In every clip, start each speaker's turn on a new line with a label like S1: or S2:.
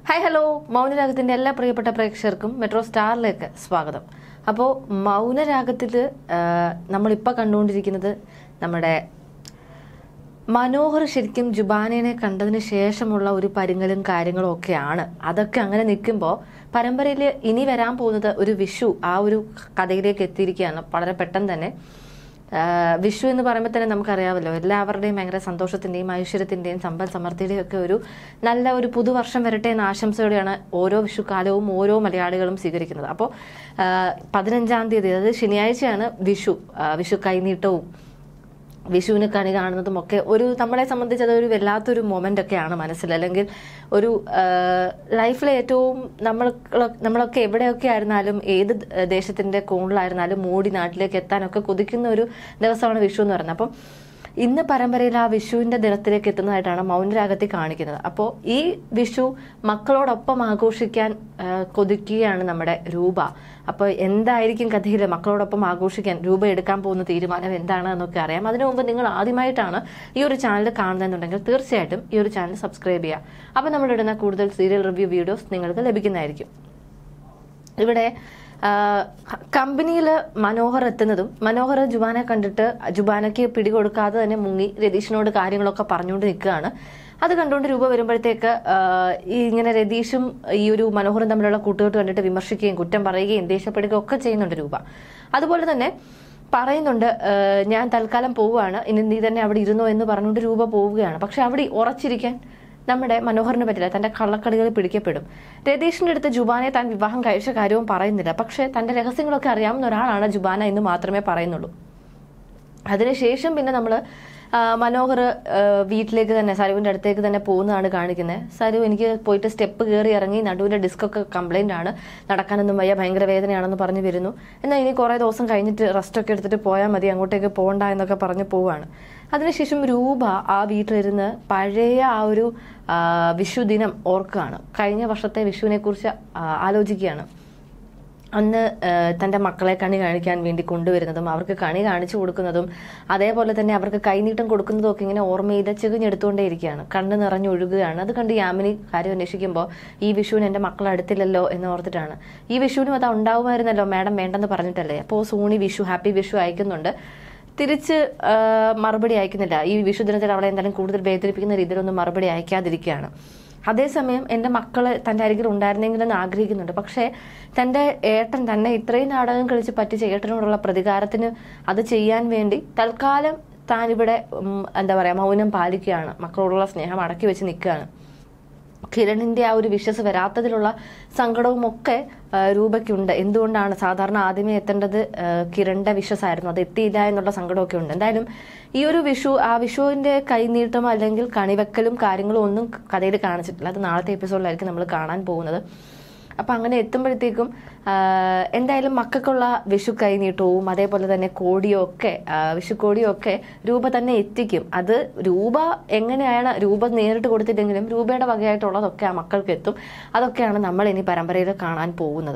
S1: hi hello മൗനരാഗത്തിന്റെ എല്ലാ പ്രിയപ്പെട്ട പ്രേക്ഷകർക്കും മെട്രോ സ്റ്റാറിലേക്ക് സ്വാഗതം അപ്പോൾ മൗനരാഗത്തിൽ നമ്മളിപ്പോൾ കണ്ടുകൊണ്ടിരിക്കുന്നത് നമ്മുടെ മനോഹർ ശരിക്കും ജുബാനയെ കണ്ടതിന് ശേഷമുള്ള ഒരു പരിങ്ങലും കാര്യങ്ങളും ഒക്കെയാണ് അതൊക്കെ അങ്ങനെ നിൽക്കുമ്പോൾ പരമ്പരയിൽ ഇനി വരാൻ പോകുന്നത് ഒരു വിഷു ആ ഒരു കഥയിലേക്ക് എത്തിയിരിക്കുകയാണ് വളരെ പെട്ടെന്ന് തന്നെ ആ, വിഷു എന്ന് പറയുമ്പോൾ തന്നെ നമുക്കറിയാമല്ലോ എല്ലാവരുടെയും ഭയങ്കര സന്തോഷത്തിന്റെയും ഐശ്വര്യത്തിന്റെയും സമ്പൽ സമൃദ്ധിയുടെയും ഒക്കെ ഒരു നല്ല ഒരു പുതുവർഷം വരട്ടെ എന്ന ആശംസയോടെയാണ് ഓരോ വിഷുക്കാലവും ഓരോ മലയാളികളും സ്വീകരിക്കുന്നത് അപ്പോൾ പതിനഞ്ചാം തീയതി അതായത് ശനിയാഴ്ചയാണ് വിഷു ആ, വിഷു കൈനീട്ടവും വിഷുവിന് കണി കാണുന്നതും ഒക്കെ ഒരു നമ്മളെ സംബന്ധിച്ച് അതൊരു വല്ലാത്തൊരു മൊമെന്റ് ഒക്കെയാണ് മനസ്സിൽ അല്ലെങ്കിൽ ഒരു ലൈഫിലെ ഏറ്റവും നമ്മൾ നമ്മളൊക്കെ എവിടെയൊക്കെ ആയിരുന്നാലും ഏത് ദേശത്തിന്റെ കോണിലായിരുന്നാലും മോടി നാട്ടിലേക്ക് എത്താനൊക്കെ കൊതിക്കുന്ന ഒരു ദിവസമാണ് വിഷു എന്ന് പറയുന്നത് അപ്പം ഇന്ന് പരമ്പരയിൽ ആ വിഷുവിന്റെ ദിനത്തിലേക്ക് എത്തുന്നതായിട്ടാണ് മൗനരാഗത്തിൽ കാണിക്കുന്നത് അപ്പോൾ ഈ വിഷു മക്കളോടൊപ്പം ആഘോഷിക്കാൻ ആ, കൊതിക്കുകയാണ് നമ്മുടെ രൂപ അപ്പോൾ എന്തായിരിക്കും കഥയിൽ മക്കളോടൊപ്പം ആഘോഷിക്കാൻ രൂപ എടുക്കാൻ പോകുന്ന തീരുമാനം എന്താണ് എന്നൊക്കെ അറിയാം അതിനു മുമ്പ് നിങ്ങൾ ആദ്യമായിട്ടാണ് ഈ ഒരു ചാനൽ കാണുന്നതെന്നുണ്ടെങ്കിൽ തീർച്ചയായിട്ടും ഈ ഒരു ചാനൽ സബ്സ്ക്രൈബ് ചെയ്യുക അപ്പോൾ നമ്മളിടുന്ന കൂടുതൽ സീരിയൽ റിവ്യൂ വീഡിയോസ് നിങ്ങൾക്ക് ലഭിക്കുന്നതായിരിക്കും ഇവിടെ കമ്പനിയിൽ മനോഹർ എത്തുന്നതും മനോഹർ ജുബാനെ കണ്ടിട്ട് ജുബാനയ്ക്ക് പിടികൊടുക്കാതെ തന്നെ മുങ്ങി രതീഷിനോട് കാര്യങ്ങളൊക്കെ പറഞ്ഞുകൊണ്ട് നിൽക്കുകയാണ് അത് കണ്ടുകൊണ്ട് രൂപ വരുമ്പോഴത്തേക്ക് ആ, ഈ ഇങ്ങനെ രതീഷും ഈ ഒരു മനോഹറും തമ്മിലുള്ള കൂട്ടുകെട്ട് കണ്ടിട്ട് വിമർശിക്കുകയും കുറ്റം പറയുകയും ദേഷ്യപ്പെടുകയും ഒക്കെ ചെയ്യുന്നുണ്ട് രൂപ അതുപോലെ തന്നെ പറയുന്നുണ്ട് ആ, ഞാൻ തൽക്കാലം പോവുകയാണ് ഇനി നീ തന്നെ അവിടെ ഇരുന്നോ എന്ന് പറഞ്ഞുകൊണ്ട് രൂപ പോവുകയാണ് പക്ഷെ അവിടെ ഉറച്ചിരിക്കാൻ നമ്മുടെ മനോഹറിന് പറ്റില്ല തന്റെ കള്ളക്കളികളിൽ പിടിക്കപ്പെടും രതീഷിന്റെ അടുത്ത് ജുബാനെ താൻ വിവാഹം കഴിച്ച കാര്യവും പറയുന്നില്ല പക്ഷെ തന്റെ രഹസ്യങ്ങളൊക്കെ അറിയാവുന്ന ഒരാളാണ് ജുബാന എന്ന് മാത്രമേ പറയുന്നുള്ളൂ അതിനുശേഷം പിന്നെ നമ്മൾ മനോഹർ ആ, വീട്ടിലേക്ക് തന്നെ സരുവിന്റെ അടുത്തേക്ക് തന്നെ പോകുന്നതാണ് കാണിക്കുന്നത് സരു എനിക്ക് പോയിട്ട് സ്റ്റെപ്പ് കയറി ഇറങ്ങി നടുവിന്റെ ഡിസ്ക് ഒക്കെ കംപ്ലൈന്റ് ആണ് നടക്കാനൊന്നും വയ്യ ഭയങ്കര വേദനയാണെന്ന് പറഞ്ഞു വരുന്നു എന്നാൽ ഇനി കുറേ ദിവസം കഴിഞ്ഞിട്ട് റെസ്റ്റ് ഒക്കെ എടുത്തിട്ട് പോയാൽ മതി അങ്ങോട്ടേക്ക് പോകണ്ട എന്നൊക്കെ പറഞ്ഞ് പോവാണ് അതിനുശേഷം രൂപ ആ വീട്ടിലിരുന്ന് പഴയ ആ ഒരു ആ, വിഷുദിനം ഓർക്കുകയാണ് കഴിഞ്ഞ വർഷത്തെ വിഷുവിനെ കുറിച്ച് ആലോചിക്കുകയാണ് അന്ന് ഏഹ്, തന്റെ മക്കളെ കണി കാണിക്കാൻ വേണ്ടി കൊണ്ടുവരുന്നതും അവർക്ക് കണി കാണിച്ചു കൊടുക്കുന്നതും അതേപോലെ തന്നെ അവർക്ക് കൈനീട്ടം കൊടുക്കുന്നതും ഒക്കെ ഇങ്ങനെ ഓർമ്മയിൽ ചെകിഞ്ഞെടുത്തുകൊണ്ടേയിരിക്കുകയാണ് കണ്ണ് നിറഞ്ഞൊഴുകുകയാണ് അത് കണ്ട് യാമിനി കാര്യം അന്വേഷിക്കുമ്പോൾ ഈ വിഷുവിന് എന്റെ മക്കൾ അടുത്തില്ലല്ലോ എന്ന് ഓർത്തിട്ടാണ് ഈ വിഷുവിനും അത് ഉണ്ടാവുമായിരുന്നല്ലോ മാഡം വേണ്ടെന്ന് പറഞ്ഞിട്ടല്ലേ അപ്പോൾ സോണി വിഷു ഹാപ്പി വിഷു അയക്കുന്നുണ്ട് തിരിച്ച് ആ, മറുപടി അയക്കുന്നില്ല ഈ വിഷു ദിനത്തിൽ അവളെ എന്തായാലും കൂടുതൽ വേദനിപ്പിക്കുന്ന രീതിയിലൊന്നും മറുപടി അയക്കാതിരിക്കുകയാണ് അതേസമയം എൻ്റെ മക്കള് തൻ്റെ അരികിൽ ഉണ്ടായിരുന്നെങ്കിലെന്ന് ആഗ്രഹിക്കുന്നുണ്ട് പക്ഷേ തൻ്റെ ഏട്ടൻ തന്നെ ഇത്രയും നാടകം കളിച്ച് പറ്റിച്ച ഏട്ടനോടുള്ള പ്രതികാരത്തിന് അത് ചെയ്യാൻ വേണ്ടി തൽക്കാലം താൻ ഇവിടെ ഉം, എന്താ പറയാ മൗനം പാലിക്കുകയാണ് മക്കളോടുള്ള സ്നേഹം അടക്കി വെച്ച് നിൽക്കുകയാണ് കിരണിന്റെ ആ ഒരു വിശ്വസ് വരാത്തതിലുള്ള സങ്കടവും ഒക്കെ ആ, രൂപയ്ക്കുണ്ട് എന്തുകൊണ്ടാണ് സാധാരണ ആദ്യമേ എത്തേണ്ടത് ആ, കിരണിന്റെ വിശ്വസായിരുന്നു അത് എത്തിയില്ല എന്നുള്ള സങ്കടമൊക്കെ ഉണ്ട് എന്തായാലും ഈ ഒരു വിഷു ആ വിഷുവിന്റെ കൈനീട്ടം അല്ലെങ്കിൽ കണിവെക്കലും കാര്യങ്ങളും ഒന്നും കഥയിൽ കാണിച്ചിട്ടില്ല അത് നാളത്തെ എപ്പിസോഡിലായിരിക്കും നമ്മൾ കാണാൻ പോകുന്നത് അപ്പൊ അങ്ങനെ എത്തുമ്പോഴത്തേക്കും ആ, എന്തായാലും മക്കൾക്കുള്ള വിഷു കൈനീട്ടവും അതേപോലെ തന്നെ കോടിയും ഒക്കെ ആ, വിഷു കോടിയും ഒക്കെ രൂപ തന്നെ എത്തിക്കും അത് രൂപ എങ്ങനെയാണ് രൂപ നേരിട്ട് കൊടുത്തിട്ടെങ്കിലും രൂപയുടെ വകയായിട്ടുള്ളതൊക്കെ ആ മക്കൾക്ക് എത്തും അതൊക്കെയാണ് നമ്മൾ ഇനി പരമ്പരയിൽ കാണാൻ പോകുന്നത്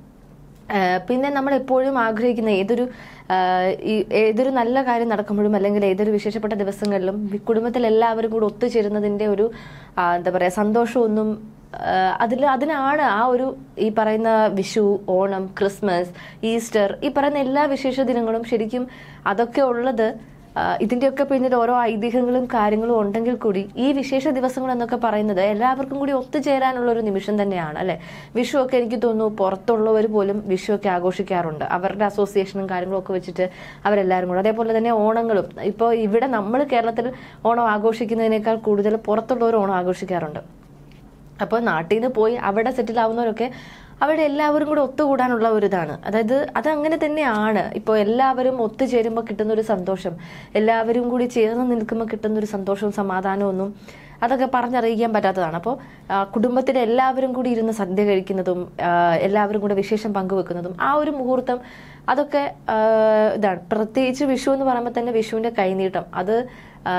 S1: ആഹ് പിന്നെ നമ്മൾ എപ്പോഴും ആഗ്രഹിക്കുന്ന ഏതൊരു ആഹ് ഈ ഏതൊരു നല്ല കാര്യം നടക്കുമ്പോഴും അല്ലെങ്കിൽ ഏതൊരു വിശേഷപ്പെട്ട ദിവസങ്ങളിലും വി- കുടുംബത്തിൽ എല്ലാവരും കൂടെ ഒത്തുചേരുന്നതിന്റെ ഒരു ആഹ് എന്താ പറയാ സന്തോഷമൊന്നും അതിൽ അതിനാണ് ആ ഒരു ഈ പറയുന്ന വിഷു ഓണം ക്രിസ്മസ് ഈസ്റ്റർ ഈ പറയുന്ന എല്ലാ വിശേഷ ദിനങ്ങളും ശരിക്കും അതൊക്കെ ഉള്ളത് ആഹ് ഇതിന്റെയൊക്കെ പിന്നിൽ ഓരോ ഐതിഹ്യങ്ങളും കാര്യങ്ങളും ഉണ്ടെങ്കിൽ കൂടി ഈ വിശേഷ ദിവസങ്ങൾ എന്നൊക്കെ പറയുന്നത് എല്ലാവർക്കും കൂടി ഒത്തുചേരാനുള്ള ഒരു നിമിഷം തന്നെയാണ് അല്ലെ വിഷു ഒക്കെ എനിക്ക് തോന്നുന്നു പുറത്തുള്ളവർ പോലും വിഷു ഒക്കെ ആഘോഷിക്കാറുണ്ട് അവരുടെ അസോസിയേഷനും കാര്യങ്ങളും ഒക്കെ വെച്ചിട്ട് അവരെല്ലാവരും കൂടെ അതേപോലെ തന്നെ ഓണങ്ങളും ഇപ്പോൾ ഇവിടെ നമ്മൾ കേരളത്തിൽ ഓണം ആഘോഷിക്കുന്നതിനേക്കാൾ കൂടുതൽ പുറത്തുള്ളവർ ഓണം ആഘോഷിക്കാറുണ്ട് അപ്പോൾ നാട്ടിൽ നിന്ന് പോയി അവിടെ സെറ്റിൽ ആവുന്നവരൊക്കെ അവിടെ എല്ലാവരും കൂടെ ഒത്തുകൂടാനുള്ള ഒരു ഇതാണ് അതായത് അത് അങ്ങനെ തന്നെയാണ് ഇപ്പോൾ എല്ലാവരും ഒത്തുചേരുമ്പോൾ കിട്ടുന്ന ഒരു സന്തോഷം എല്ലാവരും കൂടി ചേർന്ന് നിൽക്കുമ്പോൾ കിട്ടുന്ന ഒരു സന്തോഷവും സമാധാനവും ഒന്നും അതൊക്കെ പറഞ്ഞറിയിക്കാൻ പറ്റാത്തതാണ് അപ്പോൾ കുടുംബത്തിലെ എല്ലാവരും കൂടി ഇരുന്ന് സദ്യ കഴിക്കുന്നതും ആ, എല്ലാവരും കൂടെ വിശേഷം പങ്കുവെക്കുന്നതും ആ ഒരു മുഹൂർത്തം അതൊക്കെ ആ, ഇതാണ് പ്രത്യേകിച്ച് വിഷു എന്ന് പറയുമ്പോൾ തന്നെ വിഷുവിന്റെ കൈനീട്ടം അത് ആ,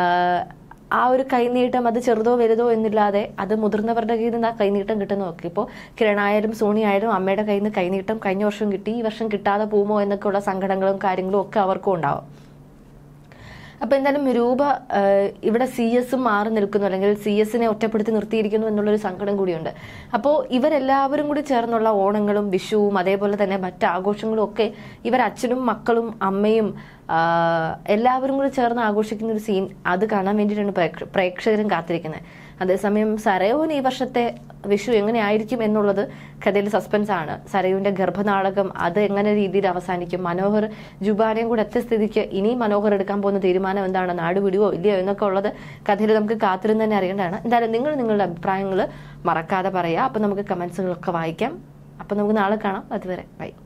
S1: ആ ഒരു കൈനീട്ടം അത് ചെറുതോ വലുതോ എന്നില്ലാതെ അത് മുതിർന്നവരുടെ കയ്യിൽ നിന്ന് ആ കൈനീട്ടം കിട്ടുന്ന നോക്കി ഇപ്പോൾ കിരണായാലും സോണി ആയാലും അമ്മയുടെ കയ്യിൽ നിന്ന് കൈനീട്ടം കഴിഞ്ഞ വർഷം കിട്ടി ഈ വർഷം കിട്ടാതെ പോകുമോ എന്നൊക്കെയുള്ള സങ്കടങ്ങളും കാര്യങ്ങളും ഒക്കെ അവർക്കും ഉണ്ടാവും അപ്പൊ എന്തായാലും രൂപ ആഹ്, ഇവിടെ സി എസും മാറി നിൽക്കുന്നു അല്ലെങ്കിൽ സി എസിനെ ഒറ്റപ്പെടുത്തി നിർത്തിയിരിക്കുന്നു എന്നുള്ളൊരു സങ്കടം കൂടിയുണ്ട് അപ്പോൾ ഇവരെല്ലാവരും കൂടി ചേർന്നുള്ള ഓണങ്ങളും വിഷുവും അതേപോലെ തന്നെ മറ്റ് ആഘോഷങ്ങളും ഒക്കെ ഇവർ അച്ഛനും മക്കളും അമ്മയും ആഹ്, എല്ലാവരും കൂടി ചേർന്ന് ആഘോഷിക്കുന്ന ഒരു സീൻ അത് കാണാൻ വേണ്ടിയിട്ടാണ് പ്രേക്ഷ- പ്രേക്ഷകരും കാത്തിരിക്കുന്നത് അതേസമയം സരയോൻ ഈ വർഷത്തെ വിഷു എങ്ങനെയായിരിക്കും എന്നുള്ളത് കഥയിൽ സസ്പെൻസ് ആണ് സരയുവിന്റെ ഗർഭനാടകം അത് എങ്ങനെ രീതിയിൽ അവസാനിക്കും മനോഹർ ജുബാനയും കൂടെ എത്തിയ സ്ഥിതിക്ക് ഇനി മനോഹർ എടുക്കാൻ പോകുന്ന തീരുമാനം എന്താണ് നാട് വിടുവോ ഇല്ലയോ എന്നൊക്കെ ഉള്ളത് കഥയിൽ നമുക്ക് കാത്തിരുന്ന് തന്നെ അറിയേണ്ടതാണ് എന്തായാലും നിങ്ങൾ നിങ്ങളുടെ അഭിപ്രായങ്ങൾ മറക്കാതെ പറയാം അപ്പൊ നമുക്ക് കമന്റ്സുകളൊക്കെ വായിക്കാം അപ്പൊ നമുക്ക് നാളെ കാണാം അതുവരെ ബൈ